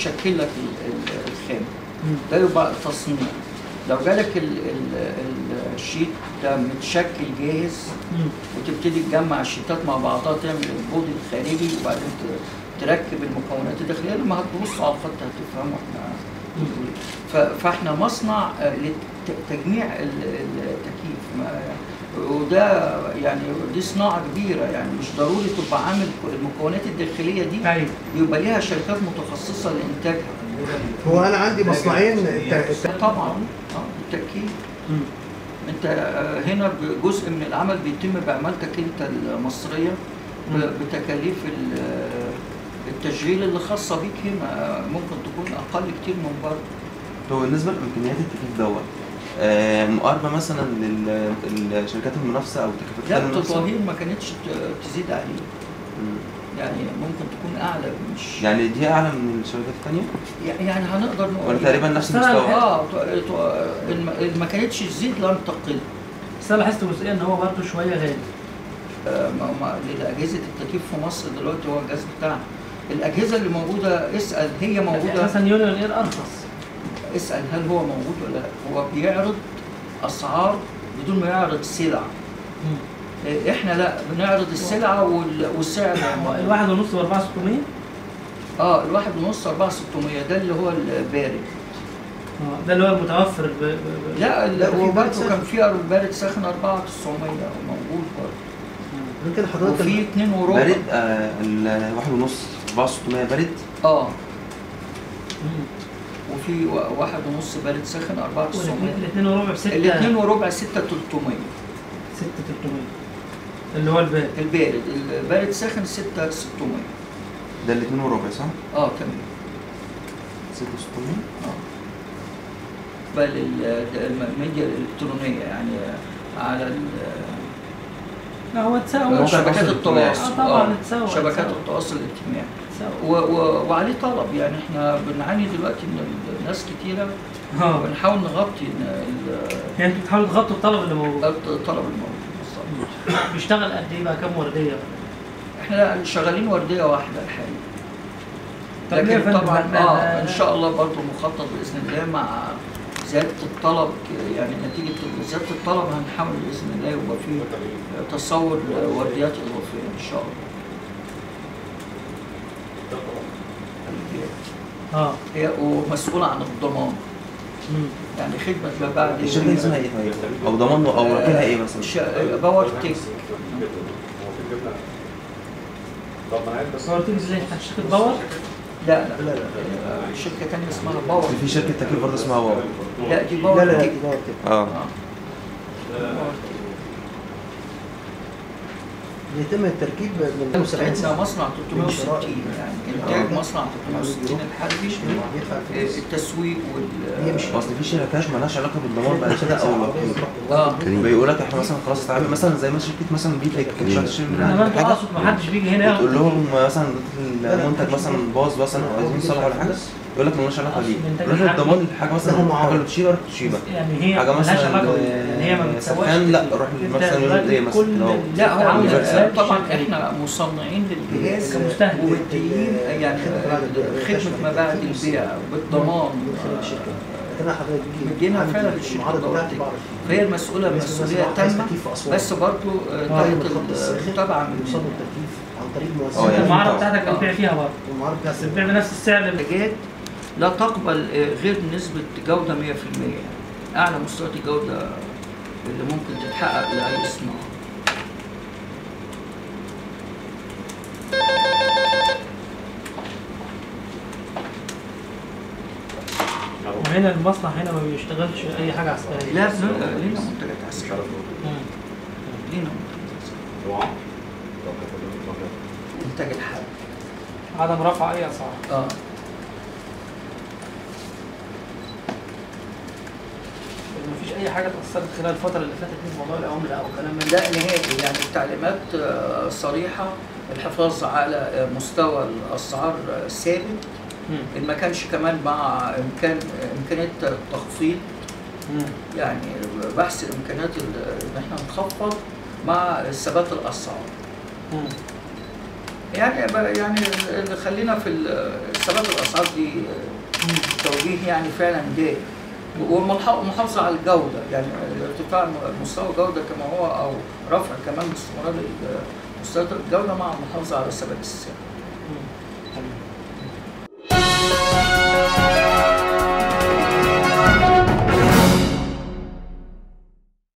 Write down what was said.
يشكل لك ال- ال- الخام مم. ده يبقى تصنيع لو جالك ال- ال- ال- الشيت ده متشكل جاهز مم. وتبتدي تجمع الشيتات مع بعضها تعمل البودي الخارجي وبعدين ت- تركب المكونات الداخليه لما هتبص على الخط هتفهموا احنا بنقول إيه. ف- فاحنا مصنع آه، لتجميع ال- ال- التكييف ما- وده يعني دي صناعه كبيره يعني مش ضروري تبقى عامل المكونات الداخليه دي ايوه يبقى ليها شركات متخصصه لانتاجها هو انا عندي مصنعين الت- الت- طبعا اه التكييف مم. انت آه، هنا جزء من العمل بيتم بعمالتك انت المصريه ب- مم. بتكاليف ال- آه، التشغيل اللي خاصه بيك هنا آه، ممكن تكون اقل كتير من بره هو بالنسبه لامكانيات التكييف دوت آه، مقاربه مثلا للشركات المنافسه او التكييفات لا المنافسه التطاهير ما كانتش ت- تزيد عليه مم. يعني ممكن تكون اعلى مش يعني دي اعلى من الشركات الثانيه يعني هنقدر نقول ولا تقريبا نفس بس أنا المستوى اه ط- ط- الم- ما كانتش تزيد لم تقل بس انا لاحظت جزئيا ان هو برضه شويه غالي آه، ما ما لأجهزة التكييف في مصر دلوقتي هو الجهاز بتاعنا الأجهزة اللي موجودة اسأل هي موجودة مثلا يونيون اير ارخص اسأل هل هو موجود ولا لا هو بيعرض أسعار بدون ما يعرض سلع مم. آه، احنا لا بنعرض السلعة وال- والسعر هو الواحد ونص ب 4600 اه الواحد ونص 4600 ده اللي هو البارد اه ده اللي هو المتوفر ب... ب... ب... لا لا، ال- في هو بارد برضه ساخن. كان في بارد ساخن 4900 موجود برضه ممكن حضرتك وفي اتنين وربع بارد آه الواحد ونص 4600 بارد اه مم. وفي و- واحد ونص بارد ساخن 4900 والاثنين وربع بستة الاثنين وربع 6300 ستة 300 اللي هو الباقي البارد البارد ساخن 6600 ده الاثنين وربع صح؟ اه تمام 6600 اه بل ال- الميديا الالكترونيه يعني على ال- لا هو تساوي موقع شبكات التواصل الاجتماعي. التواصل اه طبعا تساوي شبكات تساوي. التواصل الاجتماعي تساوي. و و وعليه طلب يعني احنا بنعاني دلوقتي ان الناس كتيره اه ونحاول نغطي إن ال- يعني انتوا بتحاولوا تغطوا الطلب اللي موجود الطلب الموجود بالظبط بيشتغل قد ايه بقى كام ورديه احنا شغالين ورديه واحده الحقيقه طب ليه يا لكن فندم؟ طبعا ما- اه ما- ان شاء الله برضه مخطط باذن الله مع زياده الطلب ك- يعني نتيجه زياده الطلب هنحاول باذن الله يبقى في تصور ورديات اضافيه ان شاء الله اه هي ومسؤوله عن الضمان مم. يعني خدمه ما بعد الشركه اسمها ايه طيب؟ او ضمان او وكيلها ايه مثلا؟ ش- باور تك طب ما انا عايز بس باور تيجي ازاي بتاعت شركه باور لا لا لا شركه ثانيه اسمها باور في شركه تكييف برضه اسمها واو لا دي لا باور لا لا تك دي باور تك. اه آه. باور تك. بيتم التركيب من 72 بتاعتنا مصنع 360 يعني انتاج آه. مصنع 360 الحربي بيدفع فلوس التسويق وال يمشي. اصل في شركات مالهاش علاقه بالضمان بعد كده او الوكيل اه بيقول لك احنا مثلا خلاص اتعامل مثلا زي ما شركه مثلا بيتك كانت شغاله تشتري من انا عندك برضه حاجه اقصد ما حدش بيجي هنا ياخد تقول لهم مثلا المنتج مثلا باظ مثلا او عايزين يصلحوا ولا حاجه يقول لك مالناش علاقه بيه أصل يقول لك الحاجة الضمان الحاجه مثلا ده هم الحاجه اللي عارف. تشيبها تشيبها يعني هي حاجه ملهاش مثلا علاقه بال- يعني هي ما بتسواش سخان لا روح انت مثلا يقول دلوقتي ايه مثلا كل لو لا هو التعامل universal. الأساسي طبعا بالشركة دي. احنا مصنعين للجهاز كمستهلك. ومديين يعني خدمة بعد البيع. خدمه ما بعد البيع بالضمان خدمة الشركة. لكن انا حضرتك بيجي مدينها عندي فعلا للشركه المعارض باور بتاعتي تك بعرف فهي المسؤوله بالنسبة مسؤوليه مثلا عايز تامه تكييف في أسوان. بس برضو آه، طيب تحت الخط الساخن المتابعه يوصل له من التكييف عن طريق اه مؤسسه يعني المعارضه طبعا. بتاعتك بتبيع فيها برضه المعارض بتاع السبب بتبيع بنفس السعر اللي المنتجات لا تقبل آه، غير نسبة جودة 100% يعني أعلى مستويات الجودة اللي ممكن تتحقق لأي صناعة وهنا المصنع هنا ما بيشتغلش اي حاجه عسكريه لا بن- آه، لينا منتجات مش عسكرية عارف مم. لينا منتجات عسكرية هو طب كده إنتاج الحرب عدم رفع اي اسعار اه مفيش اي حاجه اتاثرت خلال الفتره اللي فاتت من موضوع العمله او كلام من ده لا نهائي يعني التعليمات آه، صريحة الحفاظ على آه، مستوى الأسعار آه، ثابت مم. إن ما كانش كمان مع إمكان إمكانية التخفيض مم. يعني بحث الامكانيات ال- ان احنا نخفض مع ثبات الاسعار مم. يعني ب- يعني اللي خلينا في ال- ثبات الاسعار دي آه، توجيه يعني فعلا جاي والمحافظه على الجوده يعني ارتفاع مستوى الجوده كما هو او رفع كمان باستمرار مستوى الجوده مع المحافظه على ثبات السعر